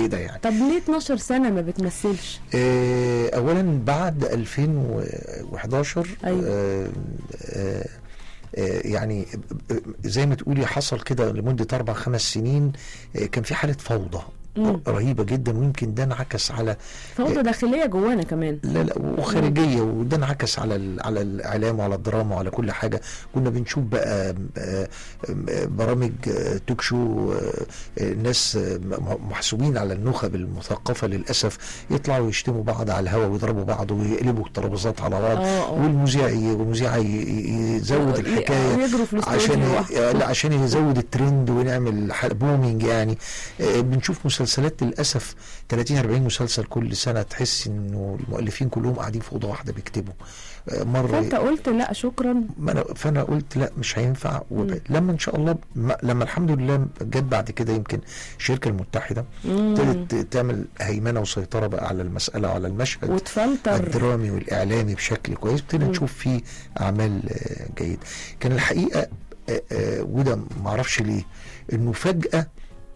كده يعني طب ليه 12 سنه ما بتمثلش آه، اولا بعد 2011 أيوة. آه، آه، آه، يعني آه، زي ما تقولي حصل كده لمده اربع خمس سنين آه، كان في حاله فوضى مم. رهيبه جدا ويمكن ده انعكس على فوضى داخليه جوانا كمان لا لا وخارجيه وده انعكس على ال- على الاعلام وعلى الدراما وعلى كل حاجه كنا بنشوف بقى آه، آه، برامج آه، توك شو آه، آه، ناس آه، م- محسوبين على النخب المثقفه للاسف يطلعوا يشتموا بعض على الهواء ويضربوا بعض ويقلبوا الترابيزات على بعض اه اه والمذيع ي- والمذيع ي- ي- يزود الحكايه ويجروا في عشان الاستوديو آه، لا عشان يزود الترند ونعمل ح- بومينج يعني آه، بنشوف مسلسلات للاسف 30 40 مسلسل كل سنه تحس انه المؤلفين كلهم قاعدين في اوضه واحده بيكتبوا آه، مره فانت قلت لا شكرا ما أنا فانا قلت لا مش هينفع وب- مم. لما ان شاء الله ما- لما الحمد لله جت بعد كده يمكن الشركه المتحده مم. ابتدت تعمل هيمنه وسيطره بقى على المساله وعلى المشهد وتفلتر الدرامي والاعلامي بشكل كويس ابتدينا مم. نشوف فيه اعمال آه، جيده كان الحقيقه آه، آه، وده ما اعرفش ليه انه فجاه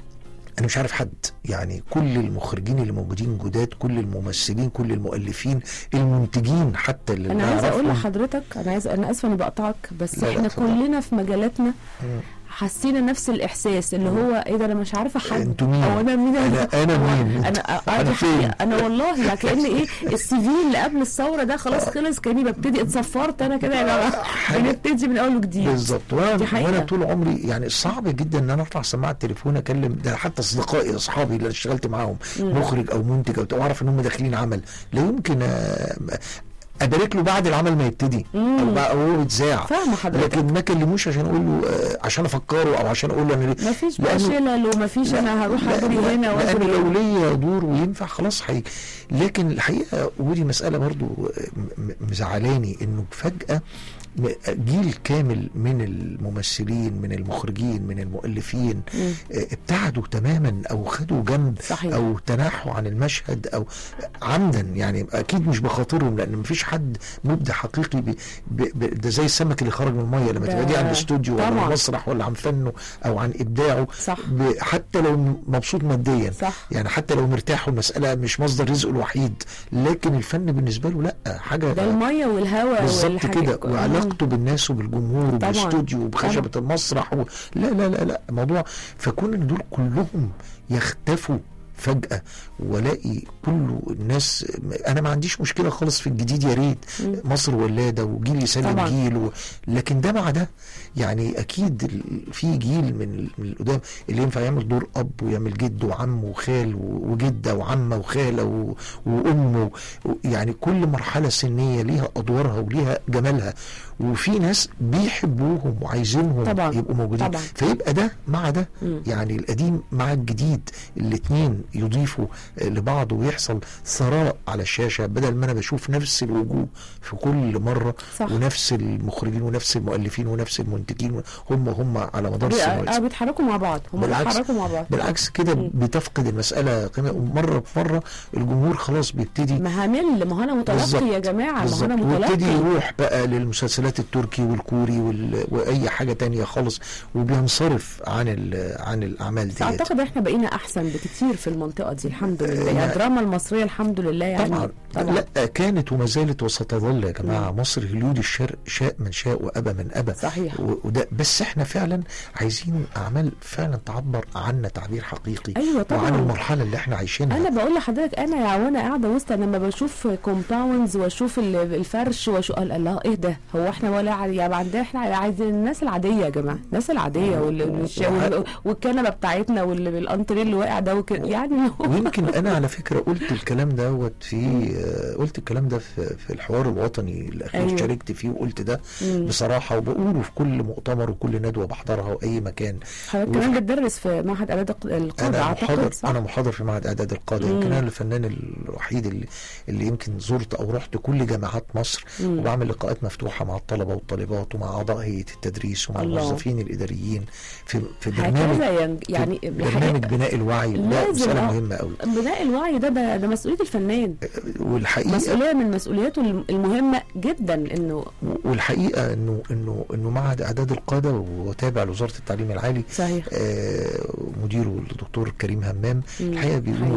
انا مش عارف حد يعني كل المخرجين اللي موجودين جداد كل الممثلين كل المؤلفين المنتجين حتى اللي انا عايزه اقول نعرفهم. لحضرتك انا عايزه انا اسفه اني بقطعك بس لا، لا، احنا اتفضل. كلنا في مجالاتنا مم. حسينا نفس الاحساس اللي هو ايه ده انا مش عارفه حد انتوا مين؟ او انا مين انا انا هو مين؟ انا أنا آه، دي فين؟ حقيقة. انا والله يعني كان ايه السي في اللي قبل الثوره ده خلاص خلص كاني ببتدي اتصفرت انا كده يا جماعه حاجة- بنبتدي من اول وجديد بالظبط دي وانا حقيقة. وانا طول عمري يعني صعب جدا ان انا ارفع سماعه التليفون اكلم ده حتى اصدقائي اصحابي اللي اشتغلت معاهم مم. مخرج او منتج او اعرف ان هم داخلين عمل لا يمكن آه، ابارك له بعد العمل ما يبتدي مم. او بقى هو بيتذاع فاهمه حضرتك لكن ما كلموش عشان اقول له آه، عشان افكره او عشان اقول له انا ليه مفيش بقى لأنه- شلل ومفيش انا هروح لا- اجري لا- هنا لان واجري لو هنا ليا دور وينفع خلاص هيجي لكن الحقيقه ودي مساله برضو م- م- مزعلاني انه فجاه م- جيل كامل من الممثلين من المخرجين من المؤلفين مم. آه، ابتعدوا تماما او خدوا جنب صحيح او تناحوا عن المشهد او عمدا يعني اكيد مش بخاطرهم لان مفيش حد مبدع حقيقي بي بي بي ده زي السمك اللي خرج من الميه لما ده تبقى دي عن الاستوديو ولا طبعاً. المسرح ولا عن فنه او عن ابداعه صح ب- حتى لو مبسوط ماديا صح يعني حتى لو مرتاح والمساله مش مصدر رزقه الوحيد لكن الفن بالنسبه له لا حاجه ده الميه والهواء بالظبط والحاجات كده كلها. وعلاقته بالناس وبالجمهور طبعاً. وبالاستوديو وبخشبه المسرح و... لا لا لا لا موضوع فكون ان دول كلهم يختفوا فجأة والاقي كله الناس انا ما عنديش مشكلة خالص في الجديد يا ريت مم. مصر ولادة وجيل يسلم طبعاً. جيل و... لكن ده مع ده يعني اكيد ال- في جيل من ال- من القدام اللي ينفع يعمل دور اب ويعمل جد وعم وخال و- وجده وعمه وخاله و- وام و- يعني كل مرحله سنيه ليها ادوارها وليها جمالها وفي ناس بيحبوهم وعايزينهم طبعاً. يبقوا موجودين طبعاً. فيبقى ده مع ده مم. يعني القديم مع الجديد الاثنين يضيفوا آه، لبعض ويحصل ثراء على الشاشه بدل ما انا بشوف نفس الوجوه في كل مره صح ونفس المخرجين ونفس المؤلفين ونفس المنتجين هم هم على مدار بي- السنوات اه بيتحركوا مع بعض هم بالعكس. بيتحركوا مع بعض بالعكس كده مم. بتفقد المساله قيمه ومره بمره الجمهور خلاص بيبتدي ما همل ما هو انا بالظبط. متلقي يا جماعه ما هو بالظبط انا ويبتدي متلقي يروح بقى للمسلسلات التركي والكوري وال... واي حاجه تانية خالص وبينصرف عن ال... عن الاعمال بس ديت اعتقد احنا بقينا احسن بكتير في المنطقه دي الحمد لله آه، يعني الدراما المصريه الحمد لله يعني طبعا طبعا لا كانت وما زالت وستظل يا جماعه مصر هليود الشرق شاء من شاء وابى من ابى صحيح و- وده بس احنا فعلا عايزين اعمال فعلا تعبر عنا تعبير حقيقي ايوه وعن طبعا المرحله اللي احنا عايشينها انا بقول لحضرتك انا يا وانا قاعده وسط انا لما بشوف كومباوندز واشوف ال- الفرش واشوف الله ايه ده هو احنا ولا ع- يعني عندنا احنا عايزين الناس العاديه يا جماعه الناس العاديه وال- والش- وال- والكنبه بتاعتنا والانتريه اللي واقع ده وكده يعني ويمكن انا على فكره قلت الكلام دوت في آه، قلت الكلام ده في, في الحوار الوطني الاخير أيوة. شاركت فيه وقلت ده مم. بصراحه وبقوله في كل مؤتمر وكل ندوه بحضرها واي مكان حضرتك كمان بتدرس في معهد اعداد الق- القاده انا محاضر اعتقد صح؟ انا محاضر في معهد اعداد القاده مم. يمكن انا الفنان الوحيد اللي, اللي يمكن زرت او رحت كل جامعات مصر مم. وبعمل لقاءات مفتوحه مع الطلبه والطالبات ومع اعضاء هيئه التدريس ومع الله. الموظفين الاداريين في في برنامج هكذا ين- يعني برنامج بناء الوعي ده لازم مساله آه. مهمه قوي بناء الوعي ده ده, ده مسؤوليه الفنان والحقيقه مسؤوليه من مسؤولياته الم- المهمه جدا انه والحقيقه انه انه انه معهد اعداد القاده وتابع لوزاره التعليم العالي صحيح آه، مديره الدكتور كريم همام مم. الحقيقه بيقوموا